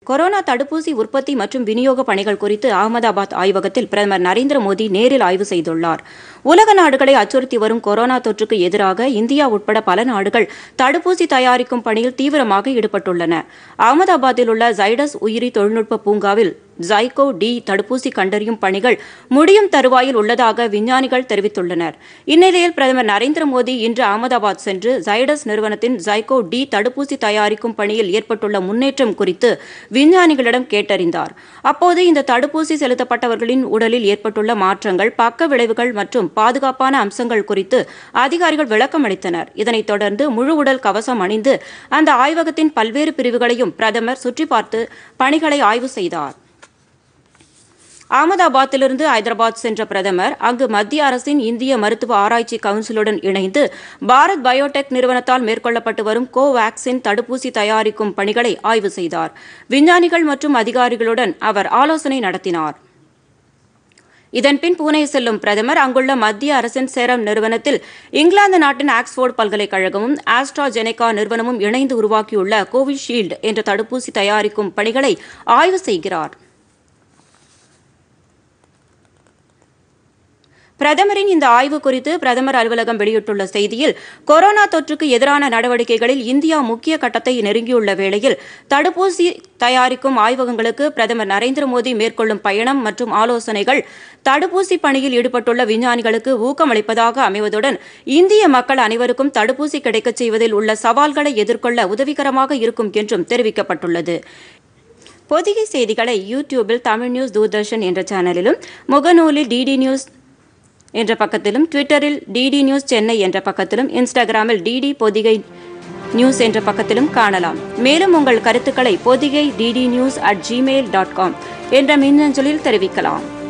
corona தடுப்பூசி உற்பத்தி மற்றும் விநியோக பணிகள் குறித்து அகமதாபாத் ஆய்வகத்தில் பிரதமர் நரேந்திர மோடி நேரில் ஆய்வு செய்துள்ளார் உலக நாடுகளை அச்சுறுத்தி வரும் கொரோனா தொற்றுக்கு எதிராக இந்தியா உட்பட பல நாடுகள் தடுப்பூசி தயாரிக்கும் பணியில் தீவிரமாக ஈடுபட்டுள்ளன அகமதாபாத்தில் உள்ள ஜைடஸ் உயிரி தொழில்நுட்ப பூங்காவில் ஜைகோ டி தடுப்பூசி கண்டறியும் பணிகள் முடியும் தருவாயில் உள்ளதாக விஞ்ஞானிகள் தெரிவித்துள்ளனர் இந்நிலையில் பிரதமர் நரேந்திர மோடி இன்று அகமதாபாத் சென்று ஜைடஸ் நிறுவனத்தின் ஜைகோ டி தடுப்பூசி தயாரிக்கும் பணியில் ஏற்பட்டுள்ள முன்னேற்றம் குறித்து விஞ்ஞானிகளிடம் கேட்டறிந்தார் அப்போது இந்த தடுப்பூசி செலுத்தப்பட்டவர்களின் உடலில் ஏற்பட்டுள்ள மாற்றங்கள் பக்க விளைவுகள் மற்றும் பாதுகாப்பான அம்சங்கள் குறித்து அதிகாரிகள் விளக்கம் அளித்தனர் இதனைத் தொடர்ந்து முழு உடல் கவசம் அணிந்து அந்த ஆய்வகத்தின் பல்வேறு பிரிவுகளையும் பிரதமர் சுற்றி பார்த்து பணிகளை ஆய்வு செய்தார் அகமதாபாத்திலிருந்து ஐதராபாத் சென்ற பிரதமர் அங்கு மத்திய அரசின் இந்திய மருத்துவ ஆராய்ச்சி கவுன்சிலுடன் இணைந்து பாரத் பயோடெக் நிறுவனத்தால் மேற்கொள்ளப்பட்டு வரும் கோவாக்சின் தடுப்பூசி தயாரிக்கும் பணிகளை ஆய்வு செய்தார் விஞ்ஞானிகள் மற்றும் அதிகாரிகளுடன் அவர் ஆலோசனை நடத்தினார் இதன்பின் பூனே செல்லும் பிரதமர் அங்குள்ள மத்திய அரசின் சேரம் நிறுவனத்தில் இங்கிலாந்து நாட்டின் ஆக்ஸ்போர்டு பல்கலைக்கழகமும் ஆஸ்ட்ராஜெனெகா நிறுவனமும் இணைந்து உருவாக்கியுள்ள கோவிஷீல்டு என்ற தடுப்பூசி தயாரிக்கும் பணிகளை ஆய்வு செய்கிறார் பிரதமரின் இந்த ஆய்வு குறித்து பிரதமர் அலுவலகம் வெளியிட்டுள்ள செய்தியில் கொரோனா தொற்றுக்கு எதிரான நடவடிக்கைகளில் இந்தியா முக்கிய கட்டத்தை நெருங்கியுள்ள வேளையில் தடுப்பூசி தயாரிக்கும் ஆய்வகங்களுக்கு பிரதமர் நரேந்திர மோடி மேற்கொள்ளும் பயணம் மற்றும் ஆலோசனைகள் தடுப்பூசி பணியில் ஈடுபட்டுள்ள விஞ்ஞானிகளுக்கு ஊக்கமளிப்பதாக அமைவதுடன் இந்திய மக்கள் அனைவருக்கும் தடுப்பூசி கிடைக்கச் செய்வதில் உள்ள சவால்களை எதிர்கொள்ள உதவிகரமாக இருக்கும் என்றும் தெரிவிக்கப்பட்டுள்ளது பொதிகை செய்திகளை யூடியூபில் தமிழ் நியூஸ் தூர்தர்ஷன் என்ற சேனலிலும் முகநூலில் டிடி நியூஸ் என்ற பக்கத்திலும் ட்விட்டரில் டிடி நியூஸ் சென்னை என்ற பக்கத்திலும் இன்ஸ்டாகிராமில் டிடி பொதிகை நியூஸ் என்ற பக்கத்திலும் காணலாம் மேலும் உங்கள் கருத்துக்களை Podhigai DD news at Gmail dot com என்ற மின்னஞ்சலில் தெரிவிக்கலாம்